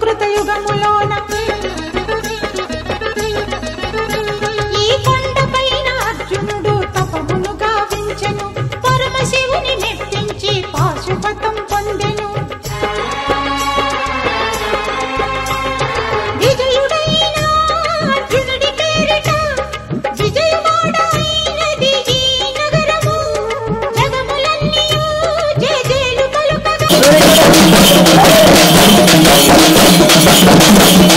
కృతయుగములోన ఈ కొండపైన అర్జునుడు తపమును గావించెను పరమశివుని మెప్పించి పాశుపతం పొందెను విజయుడైన అర్జునుడి పేరిట విజయవాడ అయినది ఈ నగరము జగములన్నీయు జయజేలు పలుకగా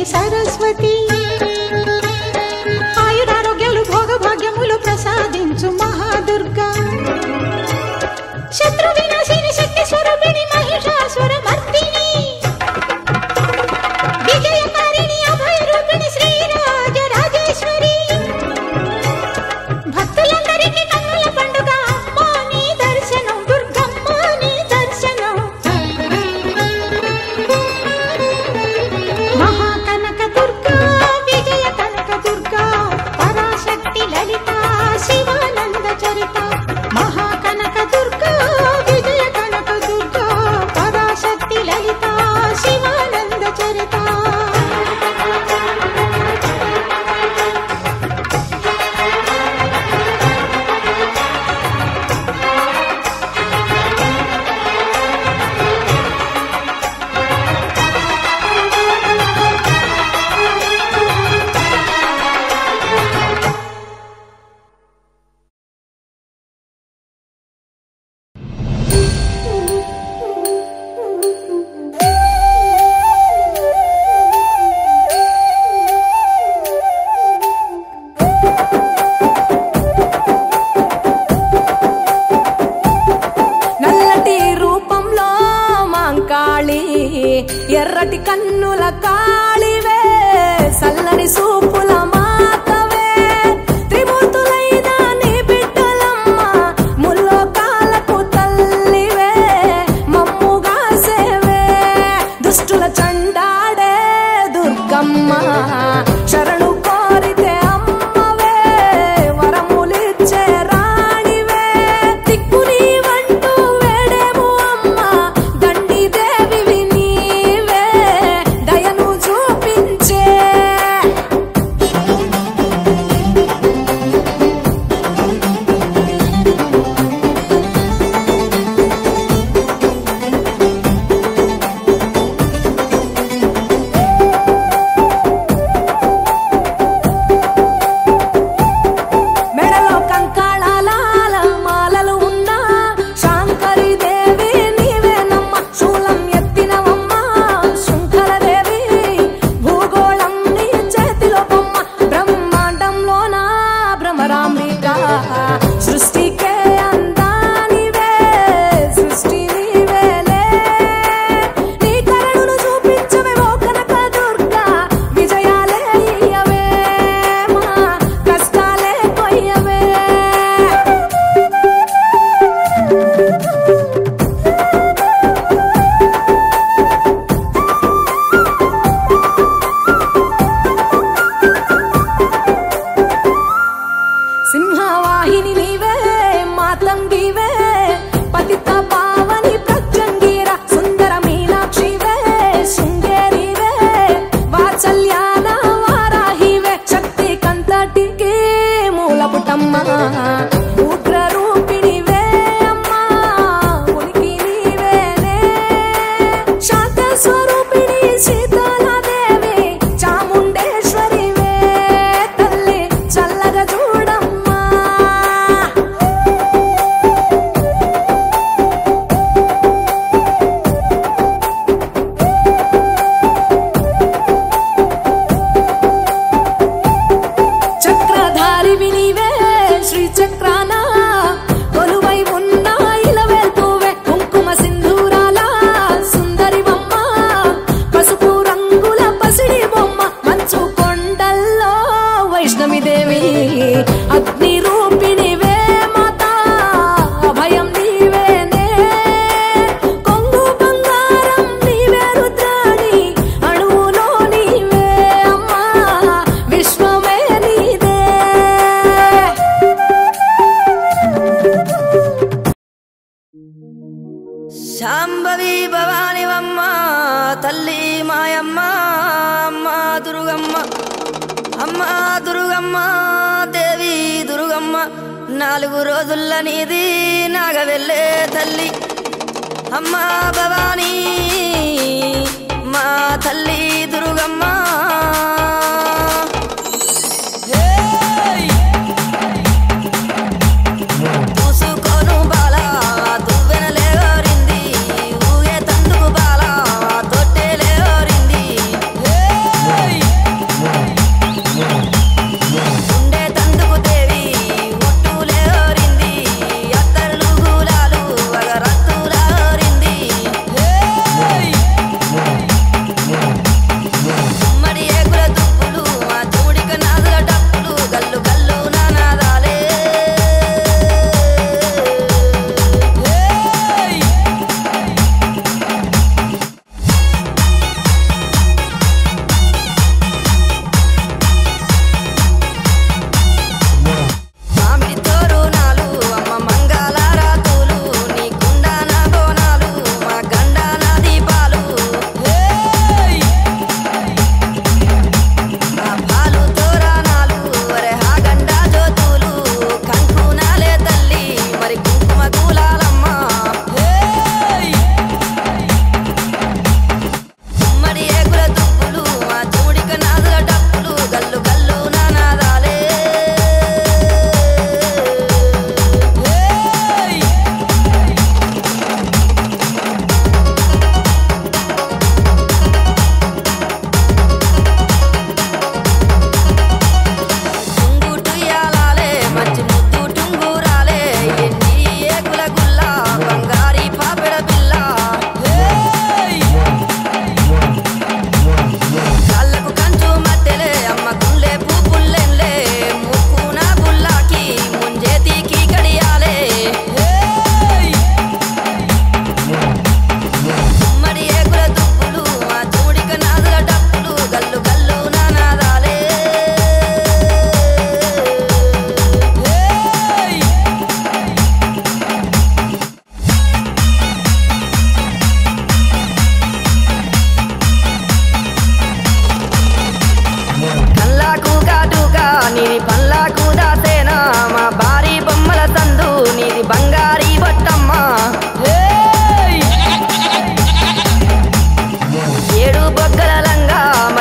సరస్వతి ఆయురారోగ్యాలు భోగభాగ్యములు ప్రసాదించు మహాదుర్గా శత్రు వినాశిని శక్తి స్వరూపిణి మహిషాసుర మర్దిని విజయకారిణి అభయ రూపిణి శ్రీరాజ రాజేశ్వరి భక్తులందరికీ కన్నుల పండుగ అమ్మా నీ దర్శనం దుర్గమ్మ నీ దర్శనం మహాకనక దుర్గా విజయ కనక దుర్గా పరాశక్తి లలిత శివానంద చరిత మహాకనక దుర్గా విజయ కనక దుర్గా పరాశక్తి లలిత శివానంద చరిత నల్లటి రూపంలో మాంకాళి ఎర్రటి కన్నుల కాళివే సల్లని సూపుల మాతవే త్రిమూర్తులైన నీ బిడ్డలమ్మ ముల్లోకాలకు తల్లివే మమ్ముగా సేవే దుష్టుల చండాడే దుర్గమ్మ శరణు కోరితే అమ్మవే వరములిచ్చే రాణివే దిక్కు నీవంటూ వేడేము అమ్మ దండి దేవివి నీవే దయను చూపించే మెడలో కంకాళాల మాలలు ఉన్నా శాంకరి దేవి నీవేనమ్మ శూలం ఎత్తినవమ్మ శృంఖల దేవి భూగోళం నీ చేతిలో బొమ్మ బ్రహ్మాండంలోన భ్రమరాంబిక సృష్టికే అందానివే సృష్టి నీవేలే నీ కరుణను చూపించవే ఓ కనక దుర్గా విజయాలే ఇయ్యవే మా కష్టాలే కొయ్యవే సింహవాహిని నీవే మాతంగివే పతిత పావని ప్రత్యంగిర సుందర మీనాక్షివే శృంగేరివే వాత్సల్యాన వారాహివే శక్తి కంతటికి మూలపుటమ్మ ఉగ్ర రూపిణివే అమ్మా ఉనికి నీవేనే శాంత స్వరూపిణి సీతాలదేవి చాముండేశ్వరివే తల్లి చల్లగా చూడమ్మా చక్రధారి వినివే శ్రీ చక్రాన కొలువై ఉన్న ఇలవేల్పువే కుంకుమ సింధూరాల సుందరి బొమ్మ పసుపు రంగుల పసిడి బొమ్మ మంచు కొండల్లో వైష్ణవి దేవి అగ్ని రూపిణివే మాత అభయం నీవేనే కొంగు బంగారం నీవే రుద్రాణి అణువులో నీవే అమ్మా విశ్వమే నీదే శాంభవి భవానివమ్మ తల్లి మాయమ్మ అమ్మ దుర్గమ్మ అమ్మ దుర్గమ్మ దేవి దుర్గమ్మ నాలుగు రోజుల నీది నాగవెళ్ళే తల్లి అమ్మ భవానీ మా తల్లి దుర్గమ్మ హేయ్! పూసుకోను బాల దువ్వెనలేవరింది ఊగే తందుకు బాల తొట్టెలేవరింది హేయ్!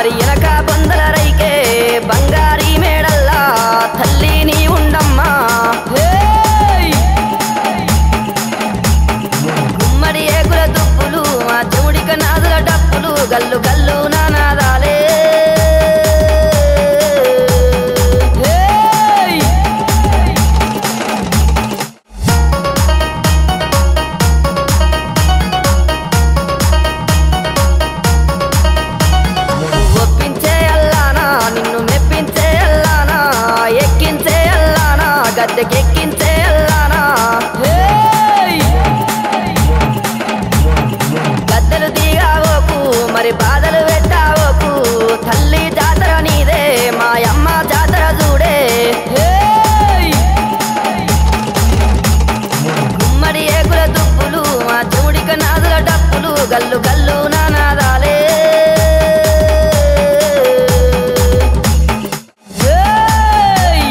మరి ఎనక బొందల రైకే బంగారీ మేడల్లా తల్లి నీ ఉండమ్మా హేయ్! గుమ్మడి ఏగుల దుప్పులు మా చెవుడిక నాదుల డప్పులు గల్లు గల్లు నానాదాలే హేయ్! ఒప్పించే అల్లానా నిన్ను మెప్పించే అల్లానా ఎక్కించే అల్లానా గద్దెకెక్కించే అల్లానా హేయ్! గద్దెలు దిగావోకు మరి బాధలు పెట్టావోకు తల్లి జాతర నీదే మా అమ్మ జాతర చూడే హేయ్! గుమ్మడి ఏగుల దుప్పులు మా చెవుడిక నాదుల డప్పులు గల్లు గల్లు నానాదాలే హేయ్!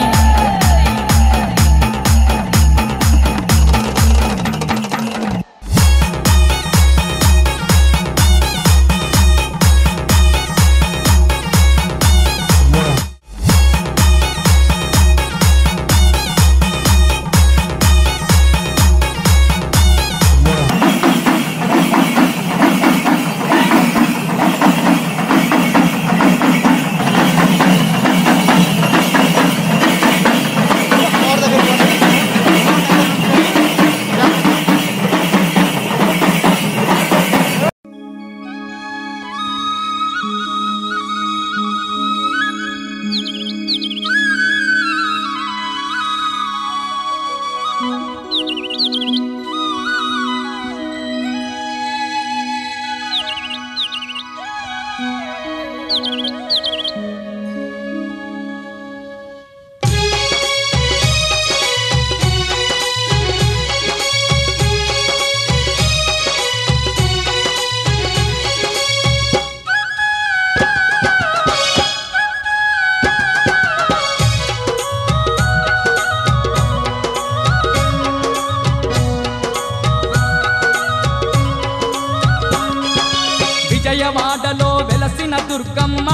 విజయవాడలో వెలసిన దుర్గమ్మ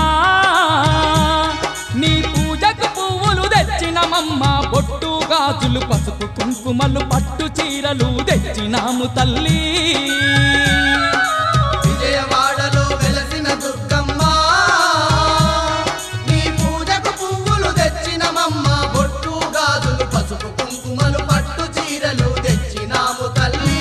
నీ పూజకు పువ్వులు తెచ్చినమమ్మ బొట్టు గాజులు పసుపు కుంకుమలు పట్టు చీరలు తెచ్చినాము తల్లి విజయవాడలో వెలసిన దుర్గమ్మ నీ పూజకు పువ్వులు తెచ్చినమమ్మ బొట్టు గాజులు పసుపు కుంకుమలు పట్టు చీరలు తెచ్చినాము తల్లి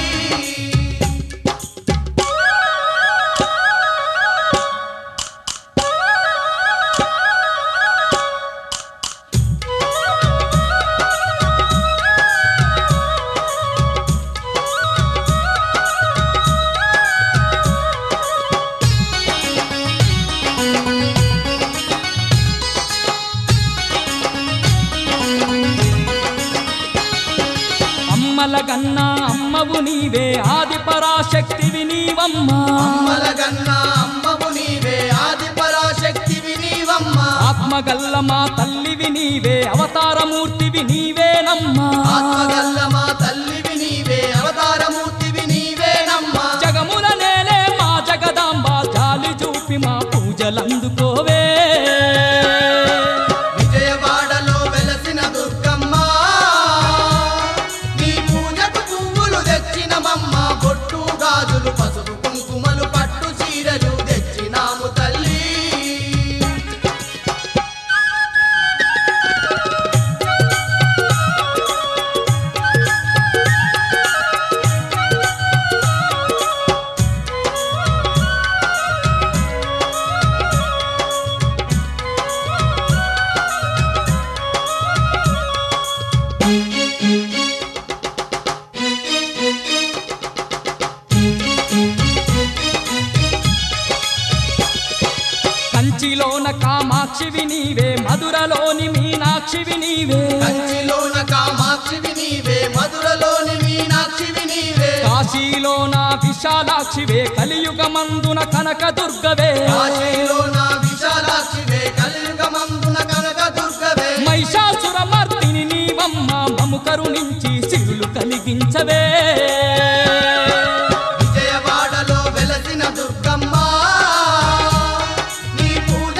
అమ్మల గన్నా అమ్మవు నీవే ఆది పరాశక్తివి నీవమ్మా అమ్మలగన్నా అమ్మవు నీవే ఆది పరాశక్తివి నీవమ్మ ఆత్మగల్ల మా తల్లివి నీవే అవతారమూర్తివి నీవేనమ్మా ఆత్మగల్ల మా తల్లివి నీవే అవతారమూర్తివి నీవేనమ్మా జగముల నేలే మా జగదాంబ జాలి చూపి మా పూజలందుకోవే విజయవాడలో వెలసిన దుర్గమ్మ నీ పూజకు పువ్వులు తెచ్చినమమ్మ బొట్టు గాజులు పసుపు కుంకుమలు పట్టు చీరలు తెచ్చినాము తల్లి కంచిలోన కామాక్షివి నీవే మధురలోని మీనాక్షివి నీవే కంచిలోన కామాక్షివి నీవే మధురలోని మీనాక్షివి నీవే కాశీలోన విశాలాక్షివే కలియుగమందున కనక దుర్గవే కాశీలోన విశాలాక్షివే కలియుగమందున కనక దుర్గవే మహిషాసురమర్దిని నీవమ్మ మము కరుణించి సిరులు కలిగించవే విజయవాడలో వెలసిన దుర్గమ్మ నీ పూజ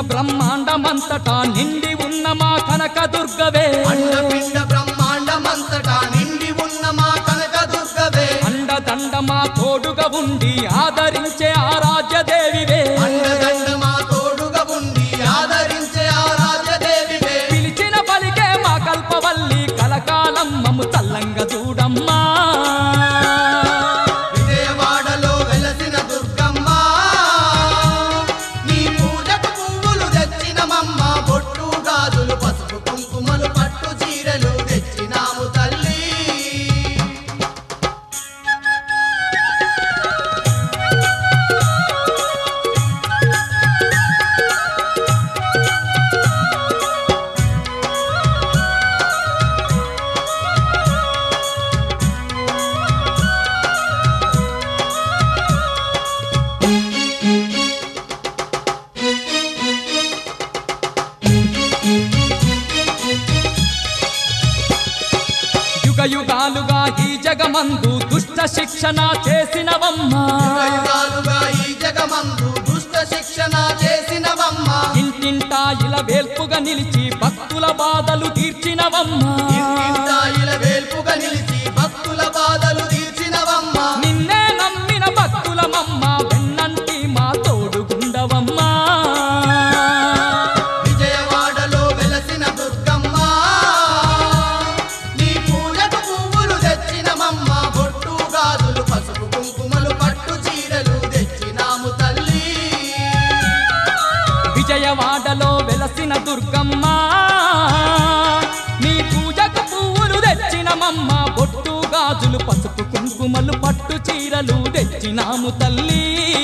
బ్రహ్మాండమంతటా నిండి ఉన్న మా కనక దుర్గవే అండపిండ బ్రహ్మాండమంతటా నిండి ఉన్న మా కనక దుర్గవే అండదండ మా తోడుగా ఉండి ఆదరించే ఆరాధ్య దేవివే అండదండ మా తోడుగా ఉండి ఆదరించే ఆరాధ్యదేవివే పిలిచిన పలికే మా కల్పవల్లి కలకాలం మము తల్లంగా చూడమ్మా విజయవాడలో వెలసిన దుర్గమ్మ నీ పూజకు పువ్వులు తెచ్చినమమ్మ బొట్టు గాజులు పసుపు కుంకుమలు పట్టు చీరలు తెచ్చినాము తల్లి యుగ యుగాలుగా ఈ జగమందు దుష్ట శిక్షణ చేసినవమ్మా యుగాలుగా ఈ జగమందు దుష్ట శిక్షణ చేసినవమ్మ ఇంటింటా ఇలా వేల్పుగా నిలిచి భక్తుల బాధలు తీర్చినవమ్మా ఇంటింటా ఇలా వేల్పుగా నిలిచి భక్తుల బాధలు తీర్చినవమ్మ నిన్నే నమ్మిన భక్తులమమ్మ వెన్నంటి మా తోడుగుండవమ్మా విజయవాడలో వెలసిన దుర్గమ్మ నీ పూజకు పువ్వులు తెచ్చినమమ్మ బొట్టు గాజులు పసుపు కుంకుమలు పట్టు చీరలు తెచ్చినాము తల్లి విజయవాడలో వెలసిన దుర్గమ్మ నీ పూజకు పువ్వులు తెచ్చినమమ్మ బొట్టు గాజులు పసుపు కుంకుమలు పట్టు చీరలు తెచ్చినాము తల్లి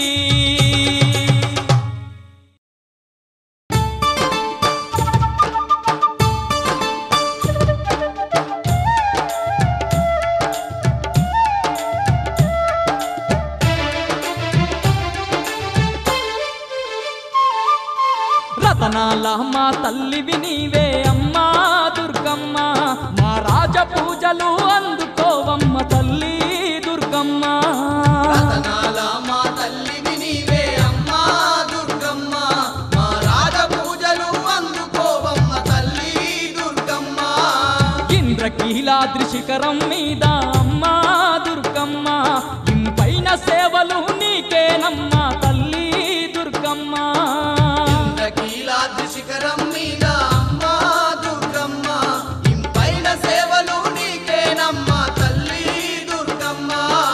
రతనాల మా తల్లివి నీవే అమ్మా దుర్గమ్మ మా రాజ పూజలు అందుకోవమ్మ తల్లి దుర్గమ్మ రతనాల మా తల్లివి నీవే అమ్మా దుర్గమ్మ మా రాజ పూజలు అందుకోవమ్మ తల్లి దుర్గమ్మ ఇంద్రకీలాద్రి శిఖరం మీద అమ్మా దుర్గమ్మ ఇంపైన సేవలు నీకేనమ్మా తల్లి దుర్గమ్మ ఇంద్రకీలాద్రి శిఖరం మీద అమ్మా దుర్గమ్మ ఇంపైన సేవలు నీకేనమ్మా తల్లి దుర్గమ్మ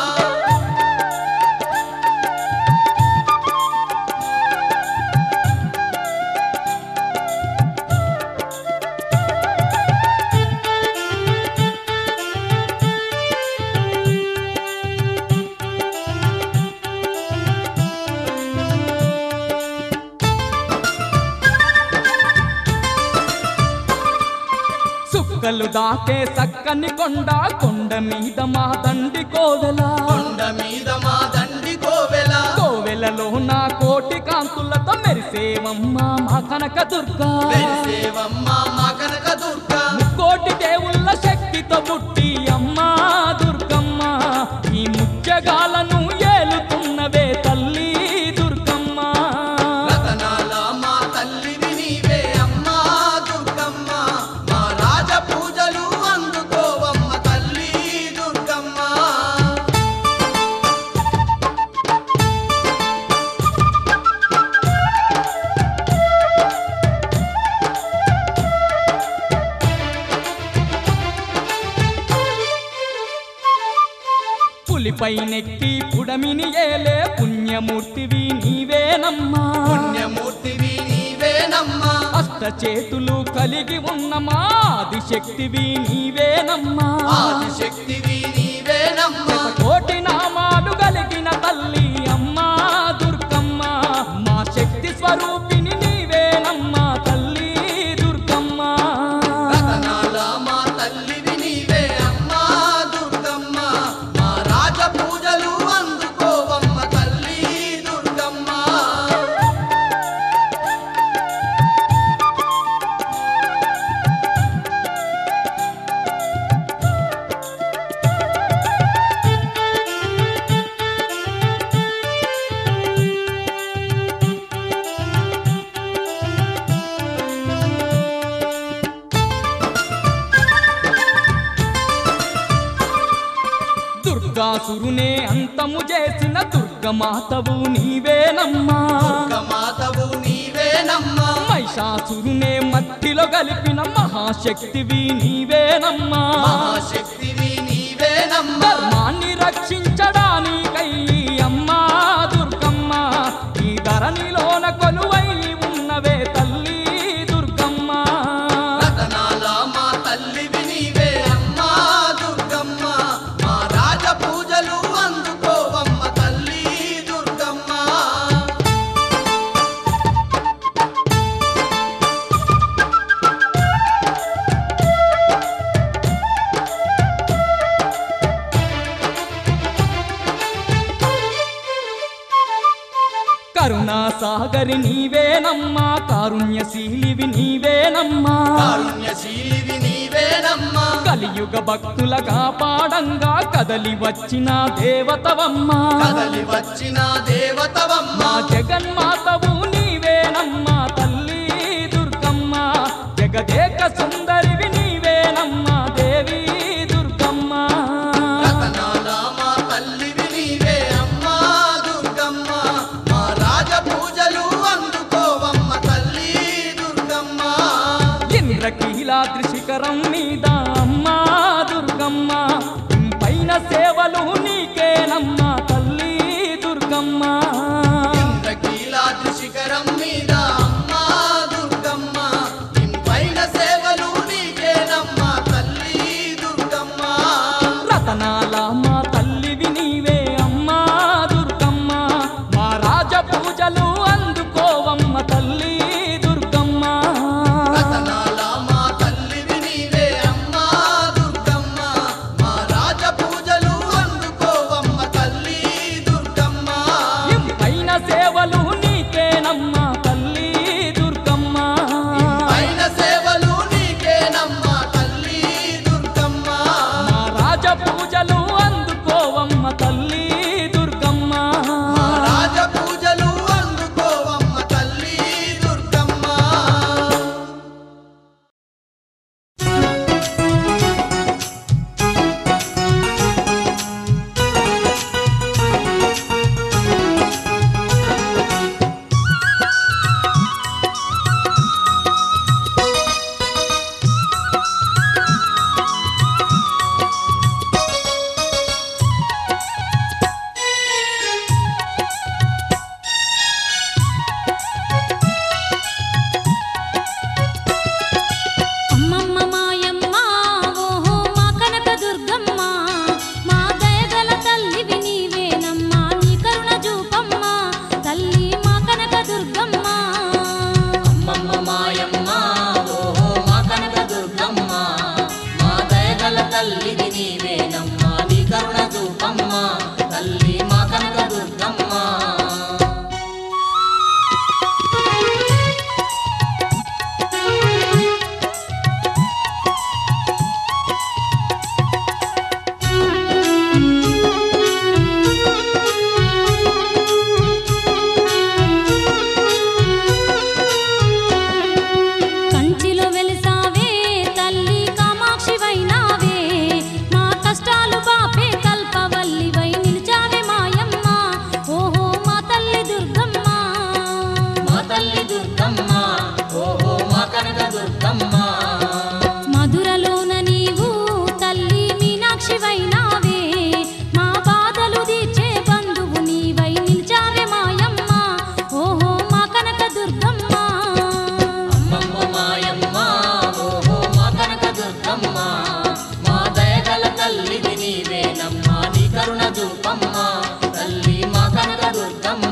సుక్కలు దాకే సక్కని కొండ కొండ మీద మా దండి కోవెలా కొండ మీద మా దండి కోవెల కోవెలలో నా కోటి కాంతులతో మెరిసేవమ్మ మా కనక దుర్గా వెలిసేవమ్మ మా కనక దుర్గ కోటి దేవుళ్ళ శక్తితో పుట్టి అమ్మా దుర్గమ్మ ఈ ముత్యగాలను ఏలుతున్నవే తల్లి దుర్గమ్మ రతనాల మా తల్లివి నీవే అమ్మా దుర్గమ్మ మా రాజ పూజలు అందుకోవమ్మ తల్లి దుర్గమ్మ పులిపై నెక్కి పుడమిని ఏలే పుణ్యమూర్తివి నీవేనమ్మా పుణ్యమూర్తివి నీవేనమ్మా అష్ట చేతులు కలిగి ఉన్న మా ఆదిశక్తివి నీవేనమ్మా ఆదిశక్తివి నీవేనమ్మా కోటి నామాలు కలిగిన తల్లి అమ్మా దుర్గమ్మ మా శక్తి స్వరూపిణి నీవేనమ్మా తల్లి దుర్గమ్మ రతనాల మా తల్లివి నీవే అమ్మా దుర్గమ్మ మా రాజ పూజలు అందుకోవమ్మ తల్లి దుర్గమ్మ త్రిపురాసురునే అంతము చేసిన దుర్గమాతవు నీవేనమ్మా మాతవు నీవేనమ్మా మహిషాసురునే మట్టిలో కలిపిన మహాశక్తివి నీవేనమ్మా మహాశక్తివి నీవేనమ్మా ధర్మాన్ని రక్షించడానికై అమ్మా దుర్గమ్మ ఈ ధరణిలోన కొలువై ఉన్నవే తల్లి దుర్గమ్మ రతనాల మా తల్లివి నీవే అమ్మా దుర్గమ్మ మా రాజ పూజలు అందుకోవమ్మ తల్లి దుర్గమ్మ కరుణా సాగరి నీవేనమ్మా కారుణ్యశీలివి నీవేనమ్మా కారుణ్యశీలివి నీవేనమ్మా కలియుగ భక్తుల కాపాడంగా కదలి వచ్చిన దేవతవమ్మా కదలి వచ్చిన దేవతవమ్మ మా జగన్మాతవు నీవేనమ్మా తల్లి దుర్గమ్మ జగదేక సుందరివి నీవేనమ్మా దేవి దుర్గమ్మ రతనాల మా తల్లివి నీవే అమ్మా దుర్గమ్మ మా రాజ పూజలు అందుకోవమ్మ తల్లి దుర్గమ్మ ఇంద్రకీలాద్రి శిఖరం మీద అమ్మా దుర్గమ్మ పైన సేవలు నీకేనమ్మా తల్లి దుర్గమ్మ ఇంద్రకీలాద్రి శిఖరం మీద అమ్మా దుర్గమ్మ ఇంపైన సేవలు నీకేనమ్మా తల్లి దుర్గమ్మ రతనాల మా తల్లివి నీవే అమ్మా దుర్గమ్మ మా రాజ పూజలు అందుకోవమ్మ తల్లి దుర్గమ్మ రతనాల మా తల్లివి నీవే అమ్మా దుర్గమ్మ మా రాజ పూజలు అందుకోవమ్మ తల్లి దుర్గమ్మ పైన సేవలు నీకేనమ్మా తల్లి దుర్గమ్మ పైన సేవలు నీకేనమ్మా తల్లి దుర్గమ్మ మా రాజ పూజలు అందుకోవమ్మ తల్లి దుర్గమ్మ మా రాజ పూజలు అందుకోవమ్మ తల్లి దుర్గమ్మ అమ్మమ్మ మాయమ్మ ఓహో మా కనక దుర్గమ్మ మా దయగల తల్లివి నీవేనమ్మా నీ కరుణ చూపమ్మ తల్లి మా కనక దుర్గమ్మ అమ్మమ్మ మాయమ్మ ఓహో మా కనక దుర్గమ్మ మా దయగల తల్లిది నీవేనమ్మా నీ కరుణ చూపమ్మ తల్లి మా కనక దుర్గమ్మ కంచిలో వెలిసావే తల్లి కామాక్షివైనావే మా కష్టాలు బాపే కల్పవల్లివై నిలిచావే మాయమ్మ ఓహో మా తల్లి దుర్గమ్మ మా తల్లి దుర్గమ్మ ఓహో మా కనక దుర్గమ్మ మధురలోన నీవు తల్లి మీనాక్షివైనావే మా బాధలు తీర్చే బంధువు నీవై నిలిచావే మాయమ్మ ఓహో మా కనక దుర్గమ్మ అమ్మమ్మ మాయమ్మ ఓహో మా కనక దుర్గమ్మ మా దయగల తల్లిది నీవేనమ్మా నీ కరుణ చూపమ్మ తల్లి మా కనక దుర్గమ్మ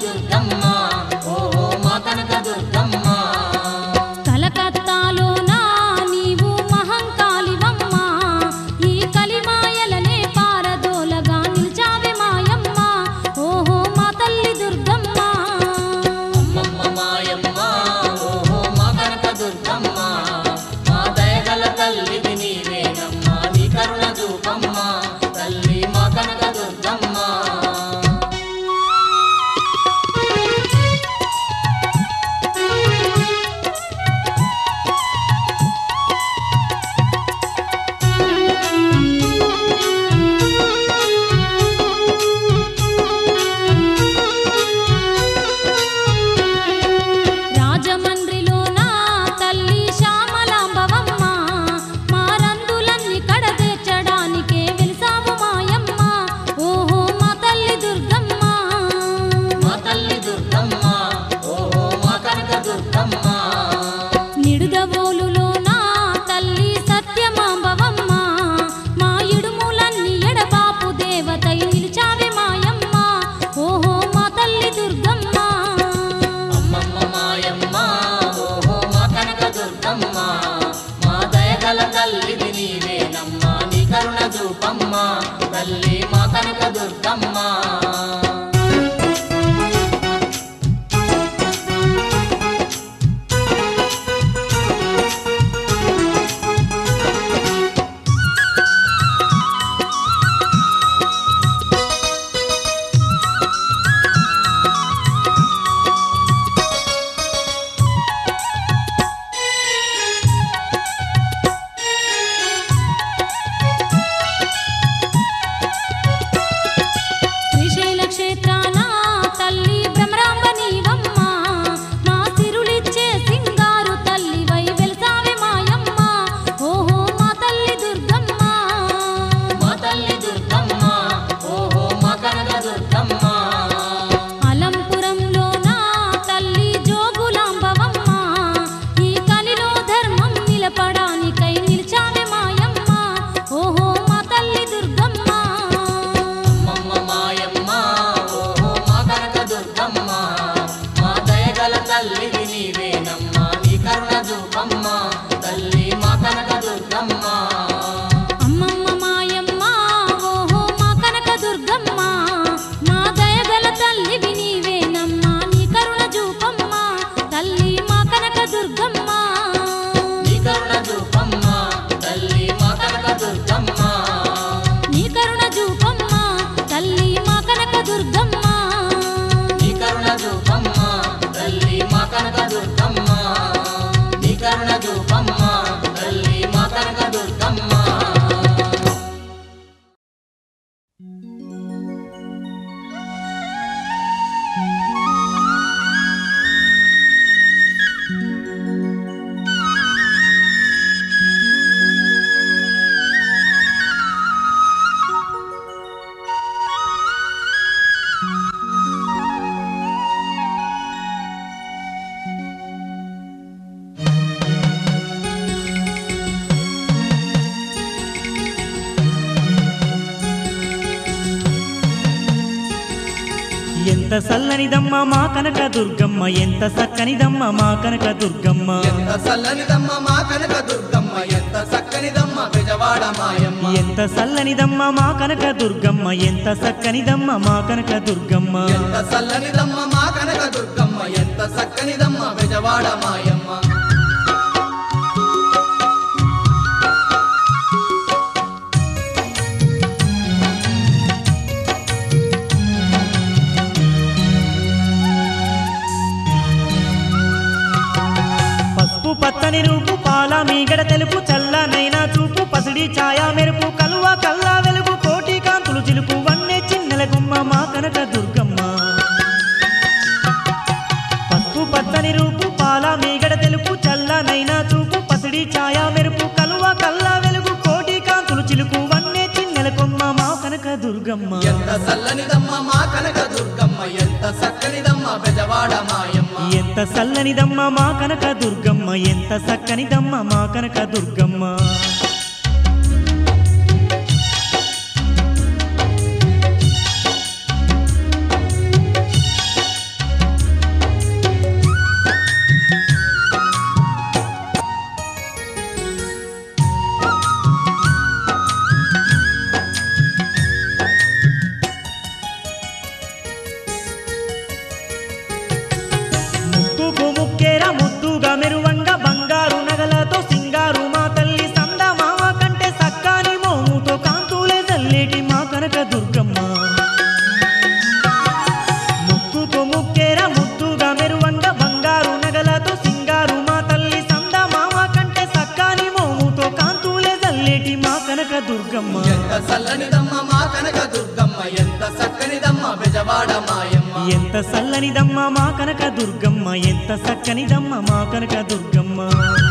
దుర్గమ్మ ఓహో మా కనక దుర్గమ్మ కలకత్తాలో నా నీవు మహంకాళివమ్మ ఈ కలిమాయలనే పారదోలగా నిలిచావే మాయమ్మ ఓహో మా తల్లి దుర్గమ్మ అమ్మమ్మ మాయమ్మ ఓహో మా కనక దుర్గమ్మ మా దయగల తల్లివి నీవేనమ్మ నీ కరుణ చూపమ్మ తల్లి మా కనక దుర్గమ్మ రాజమండ్రిలో నా తల్లి శ్యామలాంబవమ్మ మా రందులన్నీ కడతీర్చడానికే వెలిసావు మాయమ్మ ఓహో మా తల్లి దుర్గమ్మ మా తల్లి దుర్గమ్మ ఓహో మా కనక దుర్గమ్మ నిడుదవోలులో నా తల్లి సత్యమాంబవమ్మ మా ఇడుములన్నీ ఎడబాపు దేవతై నిలిచావే మాయమ్మ ఓహో మా తల్లి దుర్గమ్మ అమ్మమ్మ మాయమ్మ ఓహో మా కనక దుర్గమ్మ మా దయగల తల్లివి నీవేనమ్మ నీ కరుణ చూపమ్మ తల్లి మా కనక దుర్గమ్మ శ్రీశైల క్షేత్రాన తల్లి భ్రమరాంబ నీవమ్మ మా సిరులిచ్చే సింగారు తల్లివై వెలిసావే మాయమ్మ ఓహో మా తల్లి దుర్గమ్మ మా తల్లి దుర్గమ్మ ఓహో మా కనక దుర్గమ్మ అలంపురంలో నా తల్లి జోగులాంబవమ్మ ఈ కలిలో ధర్మం నిలపడానికై నిలిచావే మాయమ్మ ఓహో మా తల్లి దుర్గమ్మ అమ్మమ్మ మాయమ్మ ఓహో మా కనక దుర్గమ్మ మా దయగల తల్లివి నీవేనమ్మ నీ కరుణ చూపమ్మ తల్లి మా కనక దుర్గమ్మ అమ్మమ్మ మాయమ్మ ఓహో మా కనక దుర్గమ్మ మా దయగల తల్లివి నీవేనమ్మ నీ కరుణ చూపమ్మ తల్లి మా కనక దుర్గమ్మ నీ కరుణ చూపమ్మ తల్లి మా కనక దుర్గమ్మ నీ కరుణ చూపమ్మ తల్లి మా కనక దుర్గమ్మ నీ కరుణ చూపమ్మ తల్లి మా కనక దుర్గమ్మ నీ కరుణ చూపమ్మ తల్లి మా కనక దుర్గమ్మ ఎంత సల్లనిదమ్మ మా కనక దుర్గమ్మ ఎంత సక్కనిదమ్మ మా కనక దుర్గమ్మ ఎంత చల్లనిదమ్మ మా కనక దుర్గమ్మ ఎంత చక్కనిదమ్మ బెజవాడ మాయమ్మ ఎంత సల్లనిదమ్మ మా కనక దుర్గమ్మ ఎంత సక్కనిదమ్మ మా కనక దుర్గమ్మ ఎంత చల్లనిదమ్మ మా కనక దుర్గమ్మ ఎంత చక్కనిదమ్మ బెజవాడ మాయమ్మ పసుపు పచ్చని రూపు పాల మీగడ తెలుపు చల్లనైనా చూపు పసిడి ఛాయా మెరుపు కలువ కల్లా వెలుగు కోటి కాంతులు చిలుపు వన్నె చిన్నెల గుమ్మ మా కనక దుర్గమ్మ పసుపు పచ్చని రూపు పాల మీగడ తెలుపు చల్లనైనా చూపు పసిడి ఛాయా మెరుపు కలువ కల్లా వెలుగు కోటి కాంతులు చిలుకు వన్నె చిన్నెల కొమ్మ మా కనక దుర్గమ్మ ఎంత చల్లనిదమ్మ మా కనక దుర్గమ్మ ఎంత చక్కనిదమ్మ బెజవాడ మాయమ్మ ఎంత సల్లనిదమ్మ మా కనక దుర్గమ్మ ఎంత సక్కనిదమ్మ మా కనక దుర్గమ్మ ముక్కుకు ముక్కేర ముద్దుగా మెరువంగా బంగారు నగలతో సింగారు మా తల్లి సంద మామ కంటే సక్కాని మోముతో కాంతులే చల్లేటి మా కనక దుర్గమ్మ ముక్కుకు ముక్కేర ముద్దుగా మెరువంగా బంగారు నగలతో సింగారు మా తల్లి సంద మామ కంటే సక్కాని మోముతో కాంతులే చల్లేటి మా కనక దుర్గమ్మ ఎంత చల్లనిదమ్మ మా కనక దుర్గమ్మ ఎంత చక్కనిదమ్మ బెజవాడ మాయమ్మ ఎంత చల్లనిదమ్మ మా కనక దుర్గమ్మ ఎంత చక్కనిదమ్మ మా కనక దుర్గమ్మ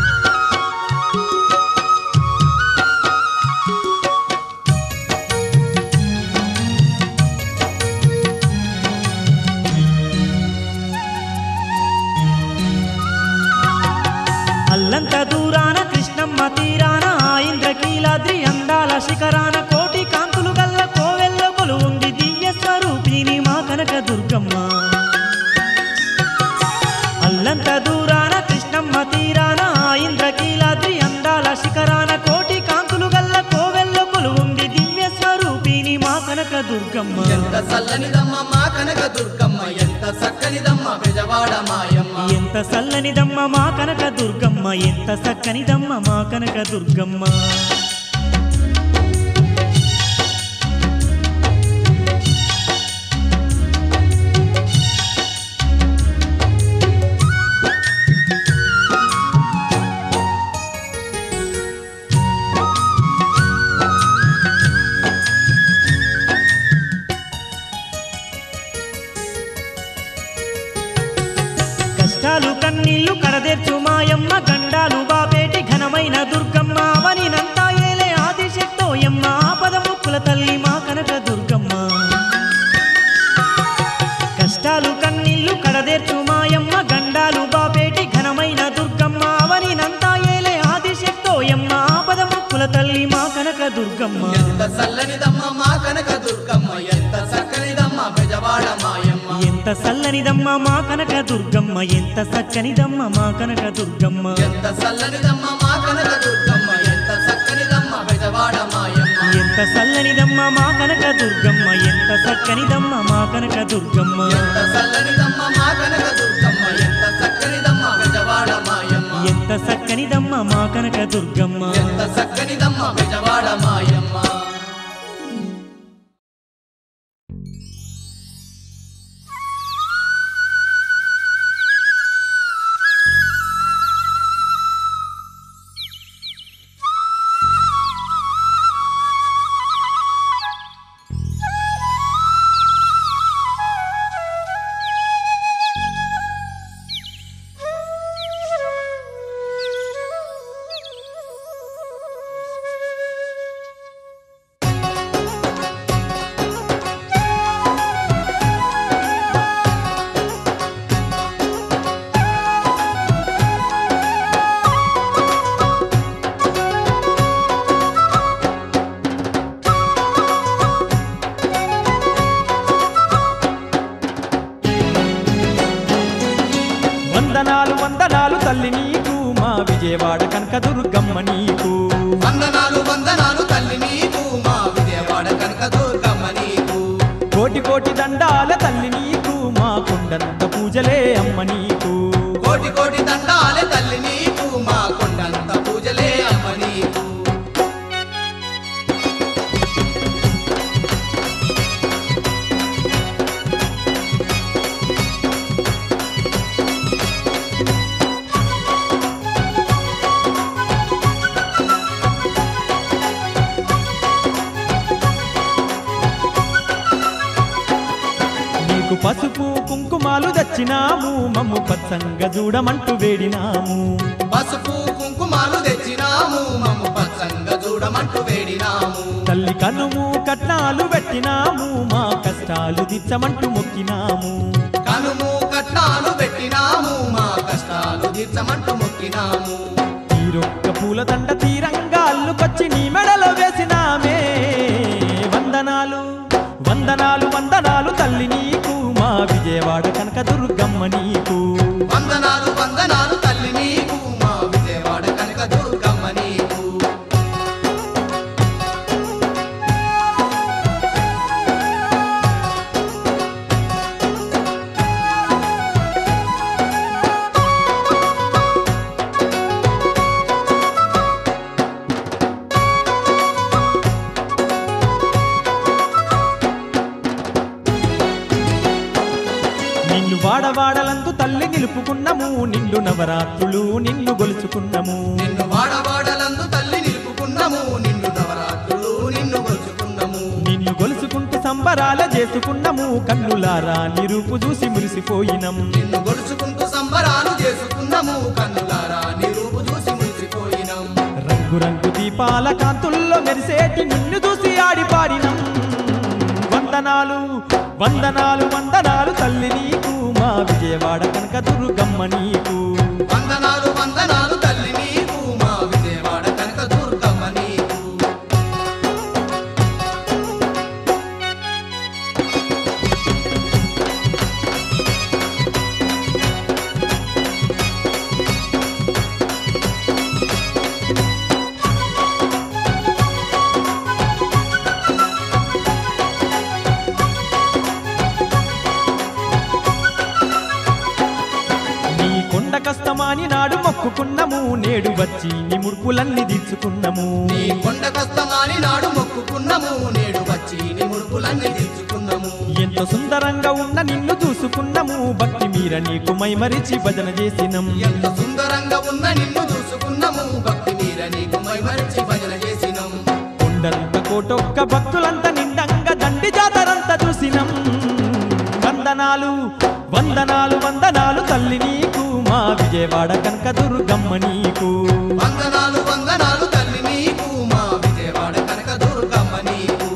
అల్లంత దూరాన కృష్ణమ్మ తీరాన ఆ ఇంద్రకీలాద్రి అందాల శిఖరాన కోటి కాంతులు గల్ల కోవెల్ల కొలువుంది దివ్య స్వరూపిణి మా కనక దుర్గమ్మ అల్లంత దూరాన కృష్ణమ్మ తీరాన ఆ ఇంద్రకీలాద్రి అందాల శిఖరాన కోటి కాంతులు గల్ల కోవెల్ల కొలువుంది దివ్య స్వరూపిణి మా కనక దుర్గమ్మ ఎంత చల్లనిదమ్మ మా కనక దుర్గమ్మ ఎంత చక్కనిదమ్మ బెజవాడ మాయమ్మ ఎంత చల్లనిదమ్మ మా కనక దుర్గమ్మ ఎంత చక్కనిదమ్మ మా కనక దుర్గమ్మ కష్టాలు కన్నీళ్లు కడదెర్చు మాయమ్మ గండాలు బాపేటి ఘనమైన దుర్గమ్మ అవనినంతా ఏలే ఆదిశక్తోయమ్మ ఆపద ముక్కుల తల్లి మా కనక దుర్గమ్మ కష్టాలు కన్నీళ్లు కడదెర్చు మాయమ్మ గండాలు బాపేటి ఘనమైన దుర్గమ్మ అవనినంతా ఏలే ఆదిశక్తోయమ్మ ఆపద ముక్కుల తల్లి మా కనక దుర్గమ్మ ఎంత చల్లనిదమ్మ మా కనక దుర్గమ్మ ఎంత చక్కనిదమ్మ బెజవాడ మాయమ్మ ఎంత చల్లనిదమ్మ మా కనక దుర్గమ్మ ఎంత చక్కనిదమ్మ మా కనక దుర్గమ్మ ఎంత చల్లనిదమ్మ మా కనక దుర్గమ్మ ఎంత చక్కనిదమ్మ బెజవాడ మాయమ్మ ఎంత చల్లనిదమ్మ మా కనక దుర్గమ్మ ఎంత చక్కనిదమ్మ మా కనక దుర్గమ్మ ఎంత చల్లనిదమ్మ మా కనక దుర్గమ్మ ఎంత చక్కనిదమ్మ బెజవాడ మాయమ్మ ఎంత చక్కనిదమ్మ మా కనక దుర్గమ్మ ఎంత చక్కనిదమ్మ బెజవాడ మాయమ్మ వందనాలు వందనాలు తల్లి నీకు మా విజయవాడ కనకదుర్గమ్మ నీకు వందనాలు వందనాలు తల్లి నీకు మా విజయవాడ కనక దుర్గమ్మ నీకు కోటి కోటి దండాల తల్లి నీకు మా కొండంత పూజలే అమ్మ నీకు కోటి కోటి దండాలే తల్లి నీకు మా కొండంత పూజలే అమ్మ నీకు నీకు పసుపు కుంకుమాలు తెచ్చినాము మమ్ము పచ్చంగా చూడమంటూ వేడినాము పసుపు కుంకుమాలు తెచ్చినాము మమ్ము పచ్చంగా చూడమంటూ వేడినాము తల్లి కనుము కట్నాలు పెట్టినాము మా కష్టాలు దిచ్చమంటూ మొక్కినాము కనుము కట్నాలు పెట్టినాము మా కష్టాలు తీర్చమంటూ మొక్కినాము తీరొక్క పూల దండ తీరంగా అల్లుకొచ్చి నీ మెడలో వేసినామే వందనాలు వందనాలు వందనాలు తల్లి నీకు మా విజయవాడ కనక దుర్గమ్మ నీకు వందనాలు వందనాలు తల్లి నీకు మా విజయవాడ కనక దుర్గమ్మ నీకు నిన్ను వాడవాడలందు తల్లి నిలుపుకున్నము నిండు నవరాత్రులు నిన్ను గొలుచుకున్నము నిన్ను వాడవాడలందు తల్లి నిలుపుకున్నాము నిన్ను నవరాత్రులు నిన్ను గొలుచుకున్నాము నిన్ను గొలుచుకుంటూ సంబరాల చేసుకున్నము కన్నులారా నిరూపు చూసి మురిసిపోయినం నిన్ను గొలుచుకుంటూ సంబరాలు చేసుకున్నాము కన్నులారా నీ రూపు చూసి మురిసిపోయినాం రంగురంగు దీపాల కాంతుల్లో మెరిసేటి నిన్ను చూసి ఆడిపాడినం వందనాలు వందనాలు వందనాలు తల్లి నీకు మా విజయవాడ కనక దుర్గమ్మ నీకు వందనాలు వందనాలు తల్లి నీకు మా విజయవాడ కనక దుర్గమ్మ నీకు నీ కొండ కష్టమాని నాడు మొక్కుకున్నము నేడు వచ్చి నీ ముడుపులన్నీ తీర్చుకున్నము నీ కొండ కష్టమాని నాడు మొక్కుకున్నాము నేడు వచ్చి నీ ముడుపులన్నీ తీర్చుకున్నాము ఎంత సుందరంగా ఉన్న నిన్ను చూసుకున్నము భక్తి మీర నీకు మైమరిచి భజన చేసినం ఎంత సుందరంగా ఉన్న నిన్ను చూసుకున్నాము భక్తి మీర నీకు మైమరిచి భజన చేసినాం కొండంత కోటొక్క భక్తులంతా నిండంగా దండి జాతరంతా చూసినం వందనాలు వందనాలు వందనాలు తల్లి నీకు మా విజయవాడ కనక దుర్గమ్మ నీకు వందనాలు వందనాలు తల్లి నీకు మా విజయవాడ కనక దుర్గమ్మ నీకు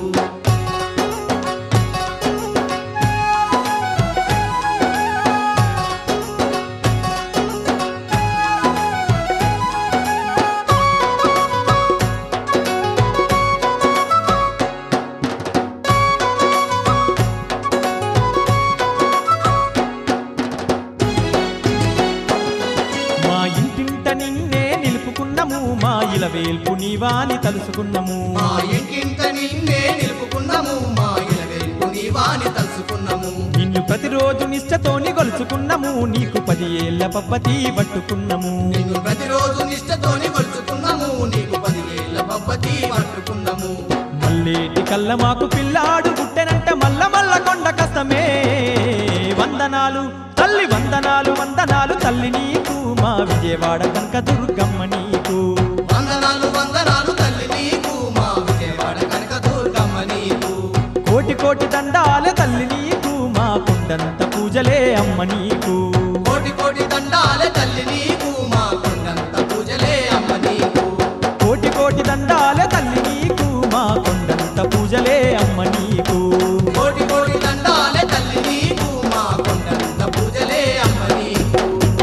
మా ఇంటింట నిన్నే నిలుపుకున్నము మా ఇల వేల్పు నీవాని తలుసుకున్నము మా ఇంటింట నిన్నే నిలుపుకున్నాము మా ఇలవేల్పు నీవాని తలుసుకున్నాము నిన్ను ప్రతిరోజు నిష్టతోని గొలుచుకున్నము నీకు పది ఏళ్ల పబ్బతి పట్టుకున్నము నిన్ను ప్రతిరోజు నిష్టతోని కొలుచుకున్నాము నీకు పదివేల పబ్బతి పట్టుకున్నాము మల్లేటి కళ్ళ మాకు పిల్లాడు పుట్టెనంటే మల్ల మల్ల కొండ కష్టమే వందనాలు తల్లి వందనాలు వందనాలు తల్లి నీకు మా విజయవాడ కనక దుర్గమ్మ నీకు వందనాలు వందనాలు తల్లి నీకు మా విజయవాడ కనక దుర్గమ్మ నీకు కోటి కోటి దండాలే తల్లి నీకు మా కొండంత పూజలే అమ్మ నీకు కోటి కోటి దండాలే తల్లి నీకు మా కొండంత పూజలే అమ్మ నీకు కోటి కోటి దండాలే తల్లి నీకు మా కొండంత పూజలే అమ్మ నీకు కోటి కోటి దండాలే తల్లి నీకు మా కొండంత పూజలే అమ్మ నీకు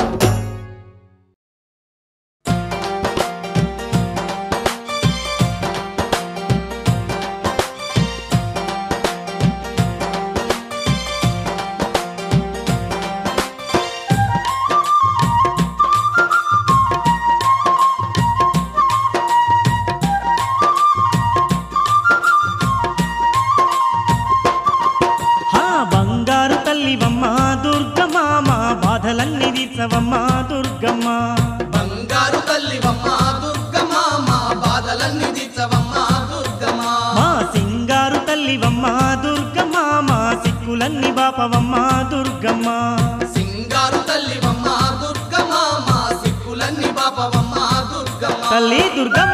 హా బంగారు తల్లివమ్మ దుర్గమ్మ మా బాధలన్నీ తీర్చవమ్మ దుర్గమ్మ బంగారు తల్లివమ్మ దుర్గమ్మ మా బాధలన్నీ తీర్చవమ్మ దుర్గమ్మ మా సింగారు తల్లివమ్మ దుర్గమ్మ మా సిక్కులన్నీ బాపవమ్మ దుర్గమ్మ సింగారు తల్లివమ్మ దుర్గమ్మ మా సిక్కులన్నీ పాపవమ్మ దుర్గమ్మ తల్లి దుర్గమ్మ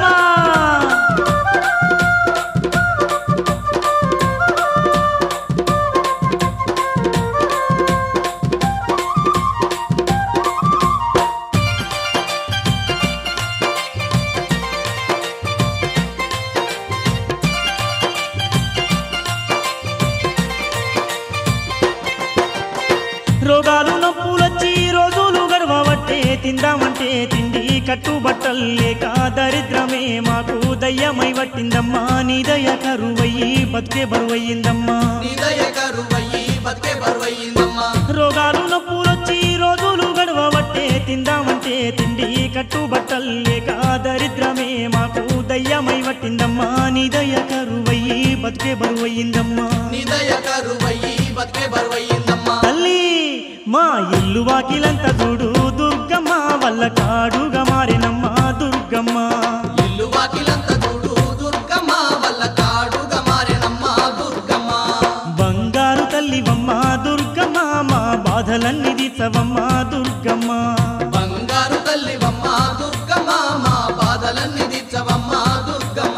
రోగాలు నొప్పులొచ్చి రోజులు గడవబట్టే తిందామంటే తిండి కట్టుబట్టలు లేక దరిద్రమే మాకు దయ్యమై పట్టిందమ్మా నీ దయ కరువయ్యి బతికే బరువయ్యిందమ్మా నీ దయ కరువయ్యి బతికే బరువయ్యిందమ్మా రోగాలు నొప్పులొచ్చి రోజులు గడవబట్టే తిందామంటే తిండి కట్టుబట్టలు లేక దరిద్రమే మాకు దయ్యమై పట్టిందమ్మా నీ దయ కరువయ్యి బతికే బరువయ్యిందమ్మా నీ దయ కరువయ్యి బతికే బరువయ్యిందమ్మా తల్లి మా ఇల్లు వాకిలంత చూడు దుర్గమ్మ వల్ల కాడుగా మారినమ్మా దుర్గమ్మ ఇల్లు వాకిలంత చూడు దుర్గమ్మ వల్ల కాడుగా మారినమ్మ దుర్గమ్మ బంగారు తల్లివమ్మ దుర్గమ్మ మా బాధలన్నీ తీర్చవమ్మ దుర్గమ్మ బంగారు తల్లివమ్మ దుర్గమ్మ మా బాధలన్నీ తీర్చవమ్మ దుర్గమ్మ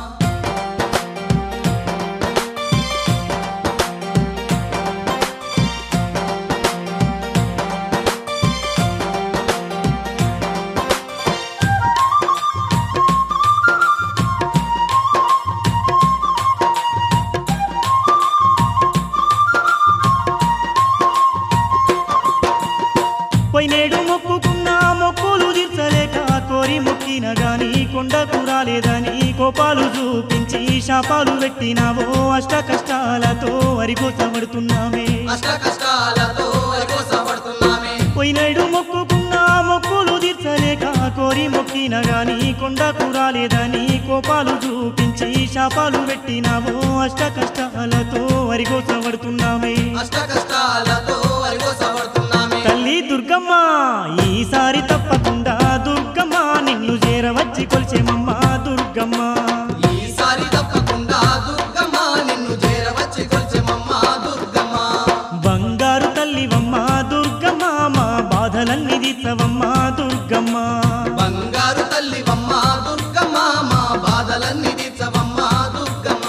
పోయినేడు మొక్కుకున్న మొక్కులు తీర్చలేక కోరి మొక్కిన గాని కొండకు రాలేదని కోపాలు చూపించి శాపాలు పెట్టినావో అష్ట కష్టాలతో వరికోసబడుతున్నామే అష్ట కష్టాలతో కోసపడుతున్నామే పోయినేడు మొక్కుకున్న మొక్కులు తీర్చలేక కోరి మొక్కిన గాని కొండకు రాలేదని కోపాలు చూపించి శాపాలు పెట్టినావో అష్ట కష్టాలతో వరికోసబడుతున్నామే అష్ట కష్టాలతో కోసపడుతున్నామే తల్లి దుర్గమ్మ ఈసారి తప్పకుండా దుర్గమ్మ నిన్ను చేరవచ్చి కొలిచేమమ్మ దుర్గమ్మ ఈసారి తప్పకుండా దుర్గమ్మ నిన్ను చేరవచ్చి కొలిచెమమ్మ దుర్గమ్మ బంగారు తల్లివమ్మ దుర్గమ్మ మా బాధలన్నీ తీర్చవమ్మ దుర్గమ్మ బంగారు తల్లివమ్మ దుర్గమ్మ మా బాధలన్నీ తీర్చవమ్మ దుర్గమ్మ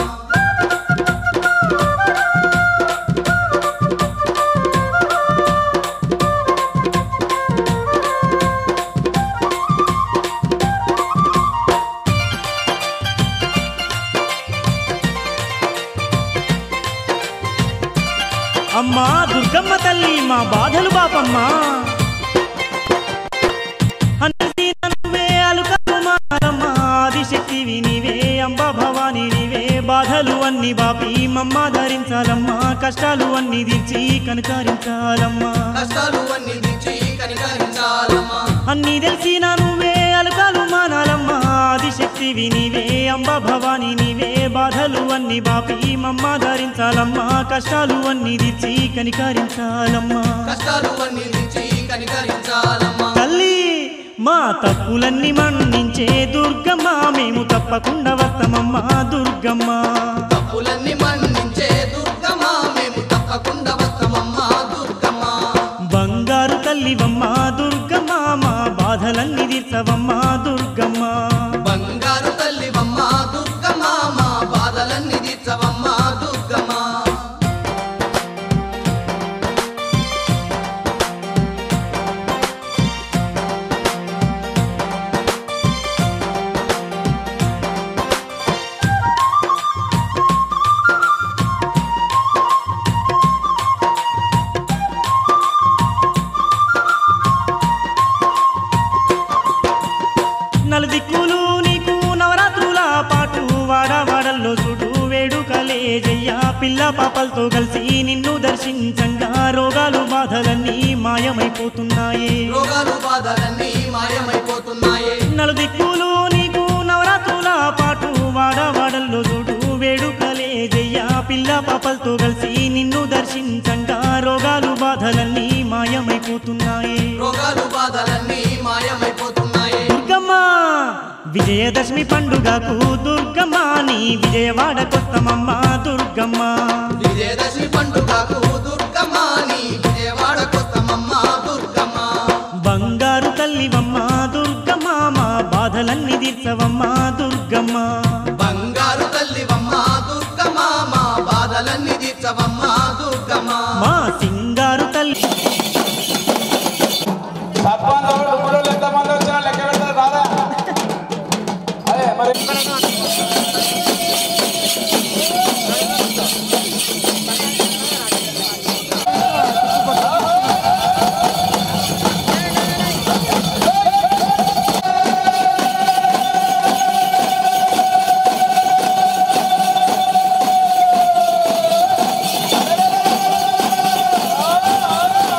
అమ్మా దుర్గమ్మ తల్లి మా బాధలు బాపమ్మ అన్ని నువ్వే అలుకలు మారమ్మ ఆదిశక్తివి నీవే అంబ భవాని నీవే బాధలు అన్ని బాపి మమ్మ ధరించాలమ్మా కష్టాలు అన్ని తీర్చి కనకరించాలమ్మా కష్టాలు అన్ని తీర్చి కనికరించాలమ్మా అన్ని తెలిసిన నువ్వే అలకాలు మానాలమ్మా ఆదిశక్తివి నీవే అంబ భవాని నీవే బాధలు అన్ని బాపి మమ్మ ధరించాలమ్మా కష్టాలు అన్ని తీర్చి కనికరించాలమ్మా కష్టాలు అన్ని తీర్చి కనికరించాలమ్మా తల్లి మా తప్పులన్నీ మన్నించే దుర్గమ్మ మేము తప్పకుండా వస్తామమ్మా దుర్గమ్మ తప్పులన్నీ మన్నించే దుర్గమ్మ మేము తప్పకుండా వస్తామమ్మ దుర్గమ్మ బంగారు తల్లివమ్మ దుర్గమ్మ మా బాధలన్నీ తీర్చవమ్మ దుర్గమ్మ బంగారు తల్లివమ్మ దుర్గమ్మ మా బాధలన్నీ తీర్చవమ్మ దుర్గమ్మ నలుదిక్కులు నీకు నవరాత్రుల పాటు వాడవాడల్లో చూడు వేడుకలే జయ్యా పిల్ల పాపలతో కలిసి నిన్ను దర్శించంగా రోగాలు బాధలన్నీ మాయమైపోతున్నాయి రోగాలు బాధలన్నీ మాయమైపోతున్నాయి నలుదిక్కులు నీకు నవరాత్రుల పాటు వాడవాడల్లో చూడు వేడుకలే జయ్యా పిల్ల పాపలతో కలిసి నిన్ను దర్శించంగా రోగాలు బాధలన్నీ మాయమైపోతున్నాయి రోగాలు బాధలన్నీ మాయమైపోతున్నాయి దుర్గమ్మ విజయదశమి పండుగకు దుర్గమ్మ నీ విజయవాడకొస్తామమ్మ దుర్గమ్మ విజయదశమి పండుగకు దుర్గమ్మ నీ విజయవాడకొస్తామమ్మ దుర్గమ్మ బంగారు తల్లివమ్మ దుర్గమ్మ మా బాధలన్నీ తీర్చవమ్మ దుర్గమ్మ బంగారు తల్లివమ్మ దుర్గమ్మ మా బాధలన్నీ తీర్చవమ్మ దుర్గమ్మ మా సింగారు తల్లి సర్పంచ్ ఎవరు ఊళ్ళో ఎంతమంది వచ్చినా లెక్క పెడతారు రాదా అదే మరి బంగారు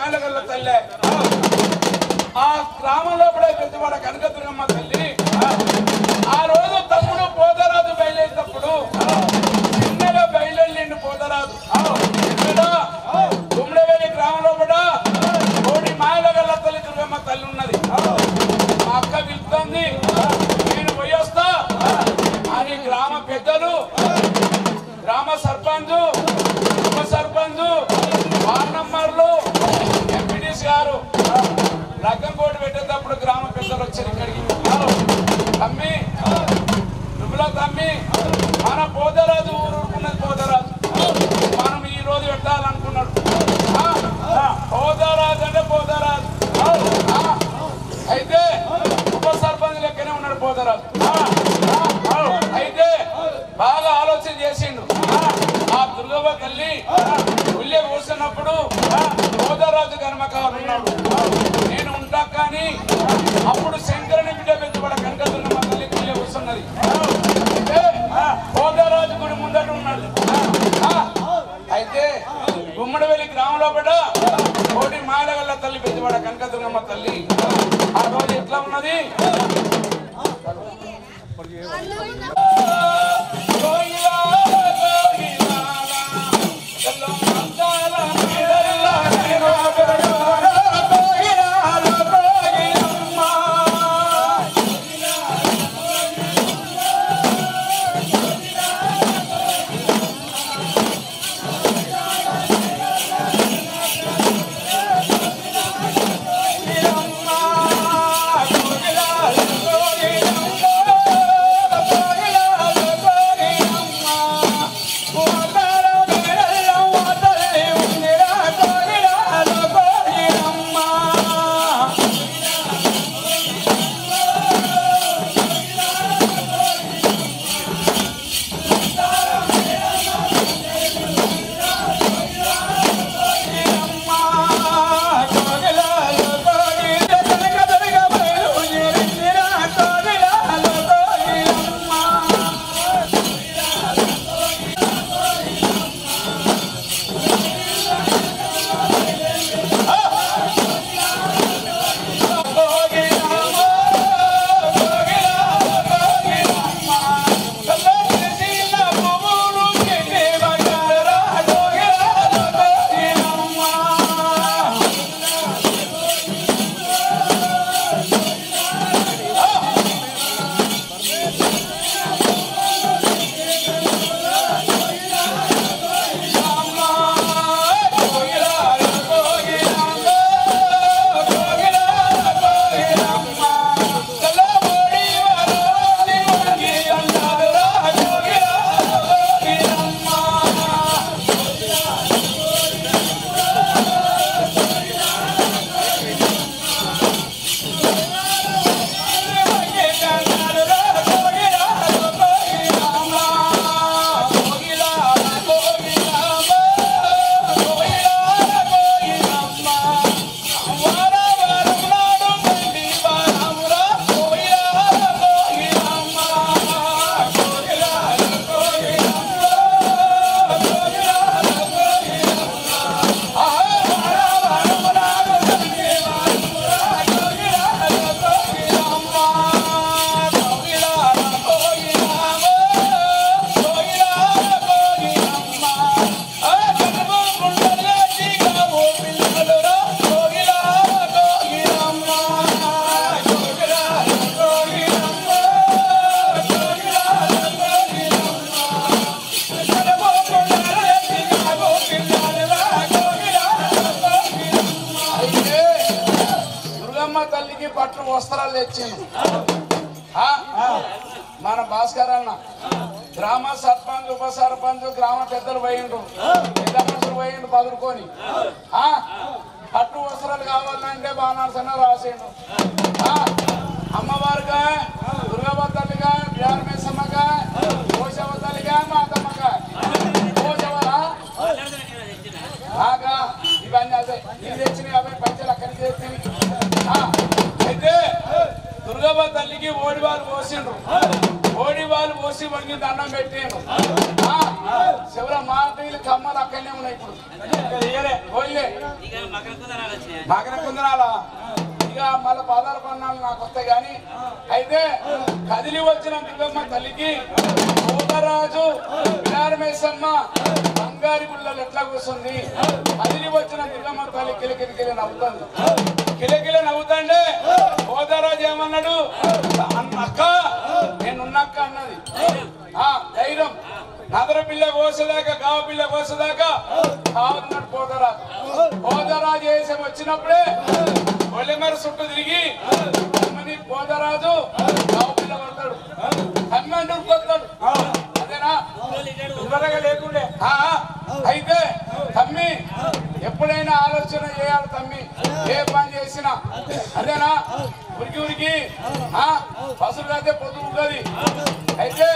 మాయలగల్ల తల్లే ఆ గ్రామంలో కూడా పెద్దవాడ కనకదుర్గమ్మ తల్లి ఆ రోజు తమ్ముడు పోతరాజు బయలుదేరినప్పుడు చిన్నగా బయలుదేరిండు పోతరాజు ఎక్కడ గుమ్మడవేలి గ్రామంలో కూడా కోడి మాయలగల్ల తల్లి దుర్గమ్మ తల్లి ఉన్నది మా అక్క పిలుస్తుంది నేను పోయొస్తా అని గ్రామ పెద్దలు గ్రామ సర్పంచ్ ఉప సర్పంచ్ వార్డ్ నంబర్లు ఎంపీటీసీ గారు లగ్గం కోటి పెట్టేటప్పుడు గ్రామ పెద్దలు వచ్చారు ఇక్కడికి తమ్మి నువ్వులో తమ్మి మన పోదరాజు ఊరుకున్నది పోదరాజు మనం ఈ రోజు పెట్టాలనుకున్నాడు ఆ, ఆ, పోదరాజు అంటే పోదరాజు ఆ, అయితే ఉప సర్పంచ్ లెక్కనే ఉన్నాడు పోదరాజు ఆ, ఆ, అయితే బాగా ఆలోచన చేసిండు ఆ దుర్గవ్వ తల్లి ఉల్లే కూర్చున్నప్పుడు పోదరాజు కర్మకాలు ఉన్నాడు నేను ఉంటా కానీ అప్పుడు శంకరుని బిడ్డ పెట్టుబడ కనక దుర్గమ్మ తల్లి ఉల్లే కూర్చున్నది అయితే పోదరాజు గుడి ముందట ఉన్నాడు ఆ, అయితే గుమ్మడివెల్లి గ్రామంలో పడ్డ కోటి మాయలగల్ల తల్లి పెద్దవాడ కనకదుర్గమ్మ తల్లి ఆ రోజు ఎట్లా ఉన్నది గోయిలా, గోయిలా, ఎల్లో మందాల మీదల్ల నేను పెరగాల, గోయిలా, గోయిలమ్మ. దుర్గమ్మ తల్లికి పట్టు వస్త్రాలు తెచ్చాను ఆ? మన భాస్కర్ అన్న గ్రామ సర్పంచ్ ఉప సర్పంచ్ గ్రామ పెద్దలు పోయిండు పెద్ద మనుషులు పోయిండు పదులుకొని ఆ? పట్టు వస్త్రాలు కావాలంటే బాణాసన రాసిండు ఆ? అమ్మవారుగా దుర్గమ్మ తల్లిగా వ్యారమేశమ్మగా కోశవ తల్లిగా మాతమ్మగా కోశవరా ఆగా ఇవన్నీ అదే ఇది తెచ్చిన యాభై పంచలు అక్కడికి తెచ్చింది ఆ, అయితే దుర్గమ్మ తల్లికి ఓడివారు పోసిండ్రు ఓడివారు పాలు పోసి వంగి దండం పెట్టాను శివర మాటలు కమ్మలు అక్కడనే ఉన్నాయి ఇప్పుడు ఇంకా తీయలే, పోయిలే మకర కుందనాలా ఇక మళ్ళీ పదాలు కొన్నాళ్ళు నాకు వస్తాయి కానీ అయితే కదిలి వచ్చిన దుర్గమ్మ తల్లికి భూతరాజు వినారమేశమ్మ బంగారి గుళ్ళలు ఎట్లా కూర్చుంది కదిలి వచ్చిన దుర్గమ్మ తల్లి కిలకిలకిల నవ్వుతుంది కిలకిల నవ్వుతాండే భూతరాజు ఏమన్నాడు అన్న- అక్క నేనున్నక్క అన్నది ఆ ధైర్యం నదర పిల్ల కోసేదాకా గావ పిల్ల కోసేదాకా కావుతున్నాడు పోతరాజు పోతరాజు వేసం వచ్చినప్పుడే ఒళ్ళెమర చుట్టూ తిరిగి అమ్మని పోతరాజు గావ పిల్ల పడతాడు అమ్మంటూ కొడతాడు అదేనా ఇదివరగా లేకుండే ఆ, అయితే తమ్మి ఎప్పుడైనా ఆలోచన చేయాలి తమ్మి ఏ పని చేసినా అదేనా ఉరికి ఉరికి ఆ, పసులు అయితే పొద్దు ఉన్నది అయితే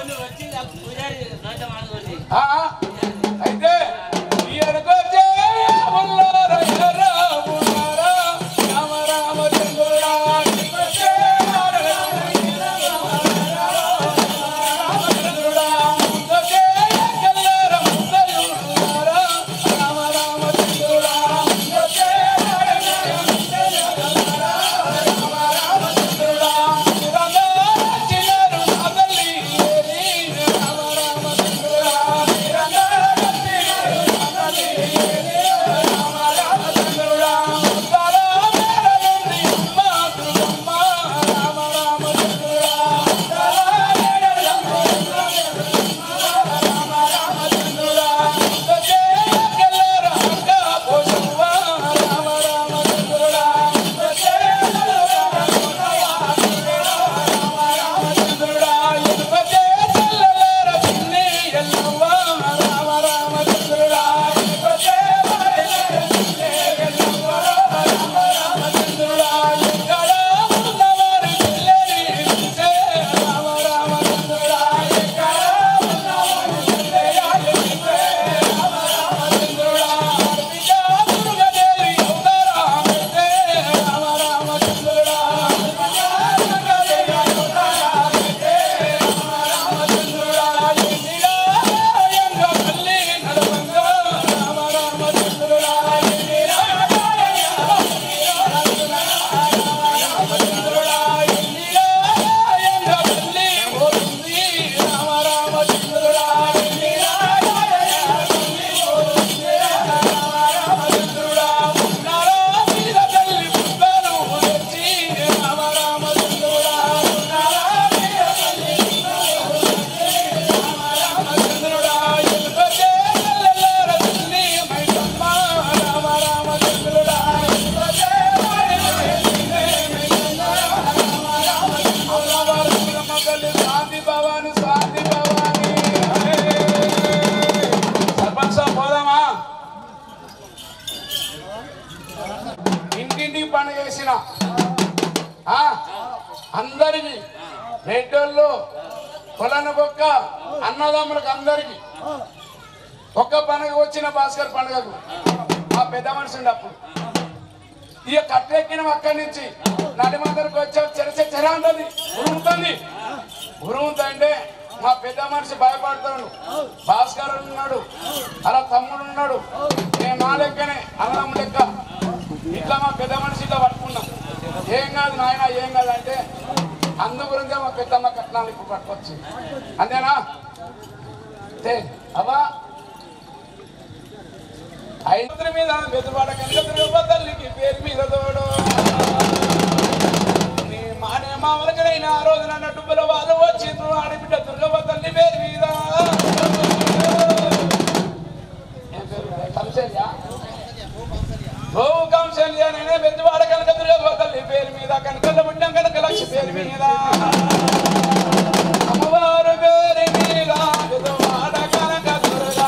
ఆ, అయితే ఈ ఎనకొచ్చే ఉల్లార ఎర్ర ఉల్లార రామ రామ చంద్రుడా ఎనకొచ్చే చంద్రుడా ముందకే ఎక్కల్లార ముందయుల్లార రామ రామ చంద్రుడా ముందకే చిన్నారు అదల్లి రామ రామ చంద్రుడా శాంతి భవాని శాంతి భవాని సర్పంచ్ సాబ్ పోదామా ఇంటింటికి పండుగ చేసిన ఆ, అందరికి రెడ్డోళ్ళు పొలనకొక్క అన్నదమ్ములకు అందరికి ఒక్క పండుగ వచ్చిన భాస్కర్ పండుగకు ఆ పెద్ద మనిషి ఉండే అప్పుడు ఇక కట్టెక్కిన అక్కడి నుంచి నడిమందరికి వచ్చా చెరచ చెర ఉంటుంది ఉరుముతుంది ఉరుముతుంటే మా పెద్ద మనిషి భయపడతాడు భాస్కర్ ఉన్నాడు అలా తమ్ముడు ఉన్నాడు నేను నా లెక్కనే అన్నదమ్ము లెక్క ఇట్లా మా పెద్ద మనిషి ఇట్లా పట్టుకున్నాం ఏం కాదు నాయన ఏం కాదు అంటే అందు గురించే మా పెద్దమ్మ కట్నాలు ఇప్పుడు పట్టుకొచ్చి అంతేనా అంతే అవా ఐదు మీద బెదువాడ కనుక తిరుప తల్లికి పేరు మీద తోడు నీ మానే మామలకైనా ఆ రోజున నటుపుల వాళ్ళు వచ్చిండ్రు ఆడబిడ్డ దుర్గమ్మ తల్లి పేరు మీద ఏం పేరు? కంసల్య? ఓ కంసల్య నేనే బెదువాడ కనుక దుర్గమ్మ తల్లి పేరు మీద కనకల ముట్టం కనుక లక్ష పేరు మీద అమ్మవారు పేరు మీద బెదువాడ కనక దుర్గా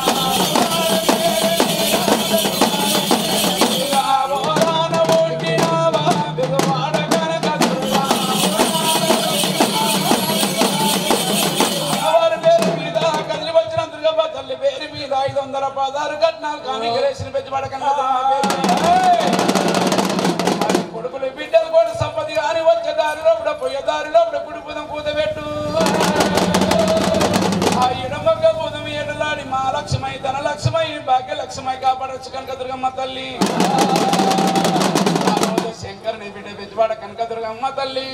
పదారు కట్నాలు కానీ గణేసిన పెంచబడకన్నా కొడుకులు బిడ్డలు కూడా సంపద కానీ వచ్చే దారిలో కూడా పోయే దారిలో కూడా కుడిపుదం కూతబెట్టు ఆ ఎడమగ బుధం ఎడలాడి మా లక్ష్మై ధన లక్ష్మై భాగ్య లక్ష్మై కాపాడచ్చు కనక దుర్గమ్మ తల్లి ఆ రోజు శంకరుని బిడ్డ బెజవాడ కనక దుర్గమ్మ తల్లి